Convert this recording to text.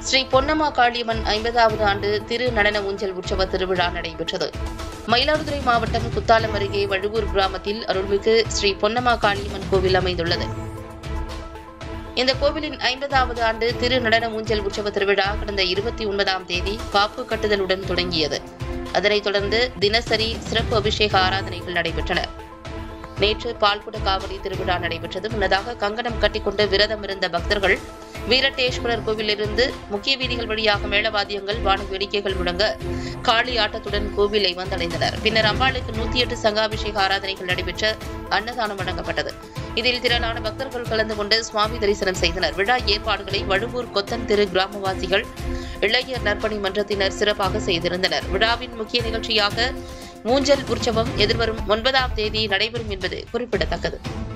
ஸ்ரீ பொன்னம்மா காளியம்மன் ஐம்பதாவது ஆண்டு திரு நடன ஊஞ்சல் உற்சவ திருவிழா நடைபெற்றது மயிலாடுதுறை மாவட்டம் குத்தாலம் அருகே வழுவூர் கிராமத்தில் அருள்மிகு ஸ்ரீ பொன்னம்மா காளியம்மன் கோவில் அமைந்துள்ளது இந்த கோவிலின் ஐம்பதாவது ஆண்டு திரு நடன ஊஞ்சல் உற்சவ திருவிழா கடந்த இருபத்தி ஒன்பதாம் தேதி காப்பு கட்டுதலுடன் தொடங்கியது அதனைத் தொடர்ந்து தினசரி சிறப்பு அபிஷேக ஆராதனைகள் நடைபெற்றன நேற்று பால்குட காவடி திருவிழா நடைபெற்றது முன்னதாக கங்கணம் கட்டிக்கொண்டு விரதம் இருந்த பக்தர்கள் வீரட்டேஸ்வரர் கோவிலிருந்து முக்கிய வீதிகள் வழியாக மேளவாத்தியங்கள் வான வேடிக்கைகள் முழங்க காளி ஆட்டத்துடன் கோவிலை வந்தடைந்தனர் பின்னர் அம்பாளுக்கு நூத்தி எட்டு சங்காபிஷேக ஆராதனைகள் நடைபெற்ற அன்னதானம் வழங்கப்பட்டது இதில் திரளான பக்தர்கள் கலந்து கொண்டு சுவாமி தரிசனம் செய்தனர் விழா ஏற்பாடுகளை வழுவூர் கொத்தன் திரு கிராமவாசிகள் இளைஞர் நற்பணி மன்றத்தினர் சிறப்பாக செய்திருந்தனர் விழாவின் முக்கிய நிகழ்ச்சியாக ஊஞ்சல் உற்சவம் எதிர்வரும் ஒன்பதாம் தேதி நடைபெறும் என்பது குறிப்பிடத்தக்கது